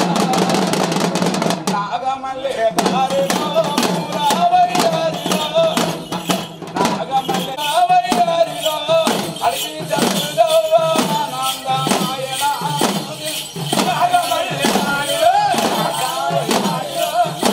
నాగమల్లె దారిలో పూరావరి దారిలో నాగమల్లె దావరి దారిలో అడిగి జరుగుదోగా ఆనందమాయన నాగమల్లె దారిలో నాగమల్లె దారిలో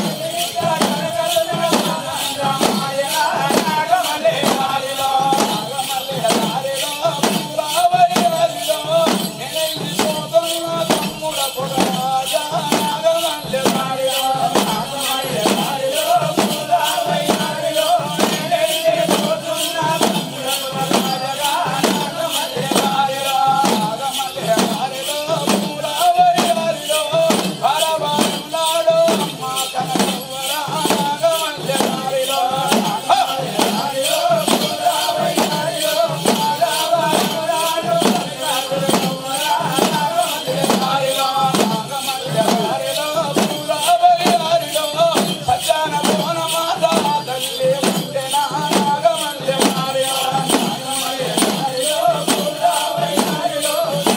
నాగమల్లె దారిలో నాగమల్లె దారిలో పూరావరి దారిలో నేనెల్లి పోతున్న తమ్ముడ పురాజా నాగమల్లె దారిలో నాగమల్లె దారిలో పూరావరి దారిలో నేనెల్లి పోతున్న తమ్ముడ పురాజా నాగమల్లె దారిలో నాగమల్లె దారిలో పూరావరి దారిలో పరవారులాడు అమ్మ కనకవ్వర నాగమల్లె దారిలో నాగమల్లె దారిలో పూరావరి దారిలో పరవారులాడు కనకవ్వర నాగమల్లె దారిలో నాగమల్లె దారిలో పూరావరి దారిలో సజ్జన భువనమాత తల్లి ఉండెనా నాగమల్లె దారిలో నాగమల్లె దారిలో పూరావరి దారిలో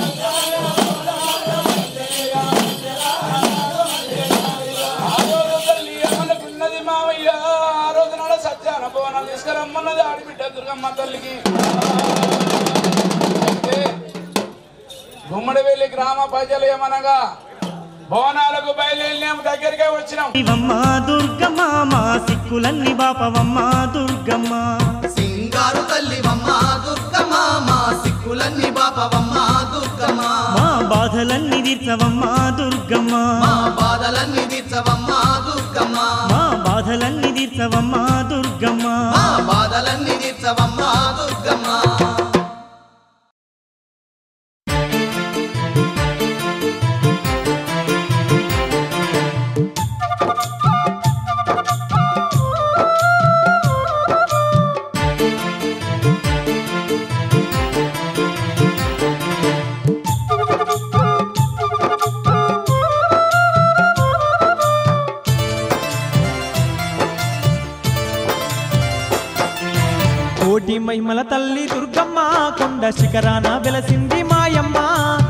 ఆ రోజు తల్లి ఏమనుకున్నది మావయ్య ఆ రోజు నాడు సత్యాన భువనాలు తీసుకురమ్మన్నది ఆడిబిడ్డ దుర్గమ్మ తల్లికి అయితే గుమ్మడివెల్లి గ్రామ ప్రజలు ఏమనగా భవనాలకు బయలుదేరినాం దగ్గరికే వచ్చినాం శివమ్మ దుర్గమ్మ మా సిక్కులన్నీ బాపవమ్మ దుర్గమ్మ సింగారు తల్లివమ్మ దుర్గమ్మ మా సిక్కులన్నీ బాపవమ్మ దుర్గమ్మ మా బాధలన్నీ తీర్చవమ్మ దుర్గమ్మ మా బాధలన్నీ తీర్చవమ్మ దుర్గమ్మ మా బాధలన్నీ తీర్చవమ్మ దుర్గమ్మ మా బాధలన్నీ తీర్చవమ్మ దుర్గమ్మ కోటి మహిమల తల్లి దుర్గమ్మ కొండ శిఖరాన వెలసింది మాయమ్మ